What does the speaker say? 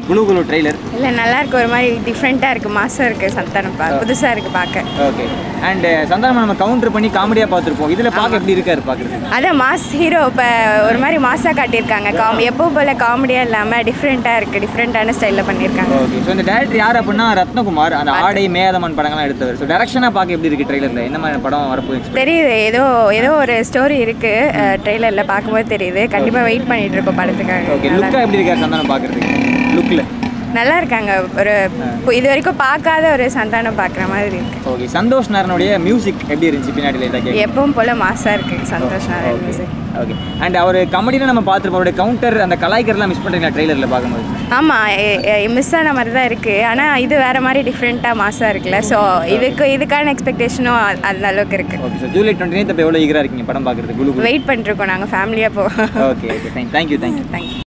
குழு குழு ட்ரெய்லர் இல்லை நல்லா இருக்கு ஒரு மாதிரி டிஃப்ரெண்ட்டாக இருக்குது மாசம் இருக்குது சந்தானம் பா புதுசாக இருக்குது பார்க்க ஓகே அண்ட் சந்தானம் நம்ம கவுண்டர் பண்ணி காமெடியாக பார்த்துருப்போம் இதில் பார்க்க எப்படி இருக்காரு பார்க்குறது அதான் மாஸ் ஹீரோ இப்போ ஒரு மாதிரி மாஸாக காட்டியிருக்காங்க காம் எப்பவும் போல் காமெடியாக இல்லாமல் டிஃப்ரெண்ட்டாக இருக்குது டிஃப்ரெண்ட்டான ஸ்டைலில் பண்ணியிருக்காங்க ஓகே ஸோ இந்த டேரக்டர் யார் அப்படின்னா ரத்னகுமார் அந்த ஆடை மேதமன் படங்கள்லாம் எடுத்தவர் ஸோ டேரக்ஷனாக பார்க்க எப்படி இருக்கு ட்ரெய்லரில் என்ன மாதிரி படம் வரப்போகுது expect தெரியுது ஏதோ ஏதோ ஒரு ஸ்டோரி இருக்குது ட்ரெய்லரில் பார்க்கும்போது தெரியுது கண்டிப்பாக வெயிட் பண்ணிட்டு இருக்கோம் படத்துக்காக ஓகே நல்லா லுக்காக எப்படி இருக்காரு சந்தானம் பார்க்குறதுக்கு லுக்கில் நல்லா இருக்காங்க ஒரு இது வரைக்கும் பார்க்காத ஒரு சந்தானம் பார்க்குற மாதிரி இருக்கு ஓகே சந்தோஷ் நாரனுடைய மியூசிக் எப்படி இருந்துச்சு பின்னாடி லைட்டாக கேட்க எப்பவும் போல் மாசாக இருக்குது Santhosh Narayan music okay and அவர் கமெடியில் நம்ம பார்த்துருப்போம் அவருடைய கவுண்டர் அந்த கலாய்க்கர்லாம் மிஸ் பண்ணுறீங்களா ட்ரெய்லரில் பார்க்கும்போது ஆமாம் மிஸ் ஆன மாதிரி தான் இருக்குது ஆனால் இது வேறு மாதிரி டிஃப்ரெண்ட்டாக மாசாக இருக்குல்ல ஸோ இதுக்கு இதுக்கான எக்ஸ்பெக்டேஷனும் அந்த அளவுக்கு இருக்குது okay so July twenty ninth இப்போ எவ்வளோ ஈகராக இருக்கீங்க படம் பார்க்குறது குழு குழு வெயிட் பண்ணிருக்கோம் நாங்கள் ஃபேமிலியாக போவோம் okay okay fine thank you thank you thank you